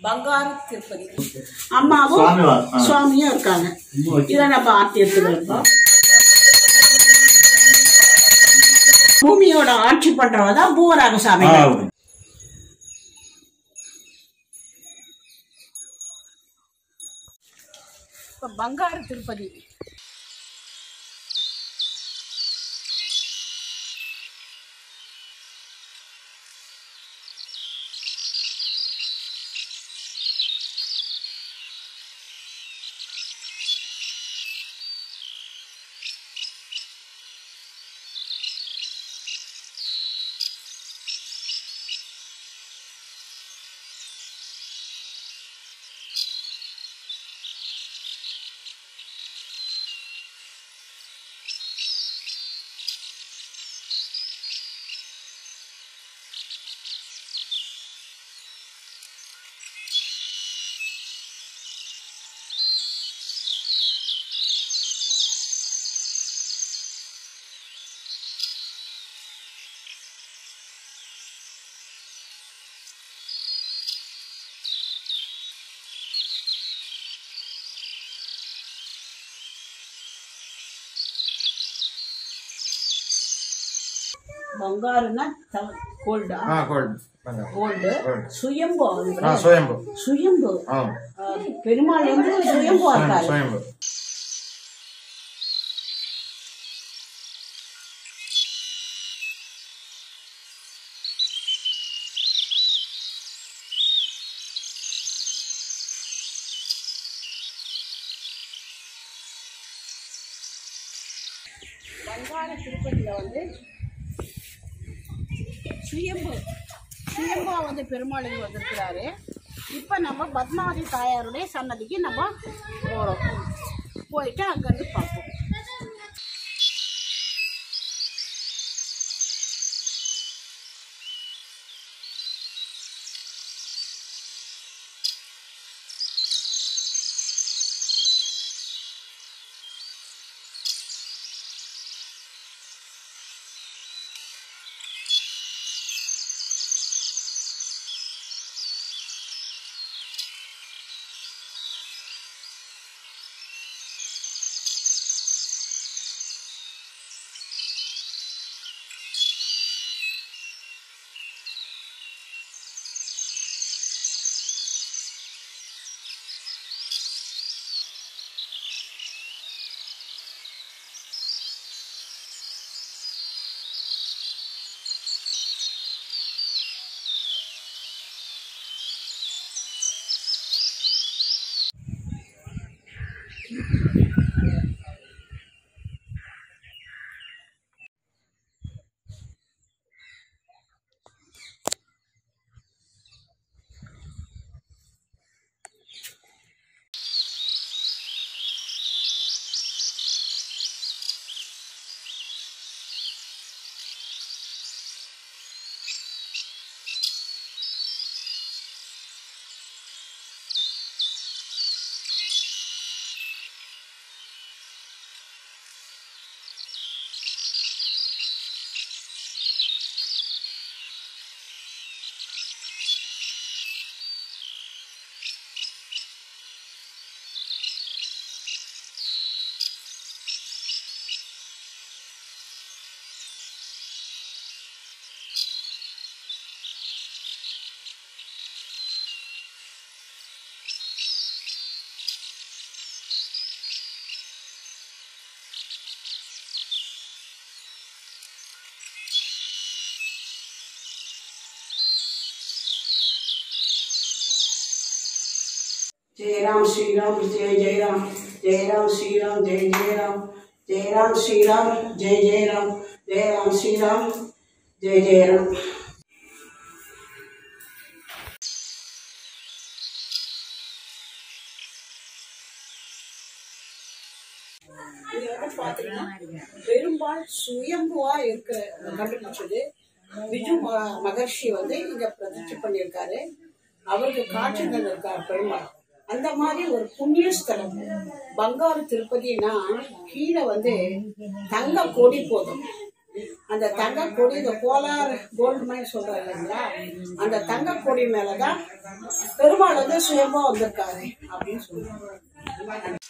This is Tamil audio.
பங்காரு திருப்பதி அம்மாவும் சுவாமி வா- ஆ. சுவாமியும் இருக்காங்க இதை நம்ம ஆர்த்தி எடுத்துக்கிறோம் பூமியோட ஆட்சி பண்றவ தான் பூவராக சாமி ஆ, இப்ப பங்காரு திருப்பதி பங்காருன்னா கோல்டா ஆ கோல்டு ಬಂಗಾರ கோல்டு Gold. சுயம்பு ಹಾ ಸ್ವಯಂಭು சுயம்பு ಹಾ அஹ், பெருமாள் வந்து சுயம்பு இருக்காரு ಸ್ವಯಂಭು பங்கார திருப்பதியில வந்து சுயம்பு சுயம்பா வந்து பெருமாளுக்கு வந்திருக்கிறாரு இப்போ நம்ம பத்மாவதி தாயாருடைய சன்னதிக்கு நம்ம போகிறோம் போயிட்டு அங்கேருந்து பார்ப்போம் जय राम श्री राम जय जय राम जय राम श्री राम जय जय राम जय राम श्री राम जय जय राम जय राम श्री राम जय जय राम இது வந்து பாத்தீங்கன்னா பெரும்பால் சுயம்புவா இருக்க கண்டுபிடிச்சது விஜு ம- மகர்ஷி வந்து இங்க பிரதிஷ்டை பண்ணியிருக்காரு அவருக்கு காட்சிகள் இருக்கார் பெருமாள் அந்த மாதிரி ஒரு புண்ணிய ஸ்தலம் பங்காரு திருப்பதினா கீழே வந்து தங்க கொடி போதும் அந்த தங்க கொடி இந்த கோலார் கோல்டு மைன் சொல்றாரு இல்லைங்களா அந்த தங்க கொடி மேலதான் பெருமாள் வந்து சுயம்பா வந்திருக்காரு அப்படின்னு சொல்லுவாங்க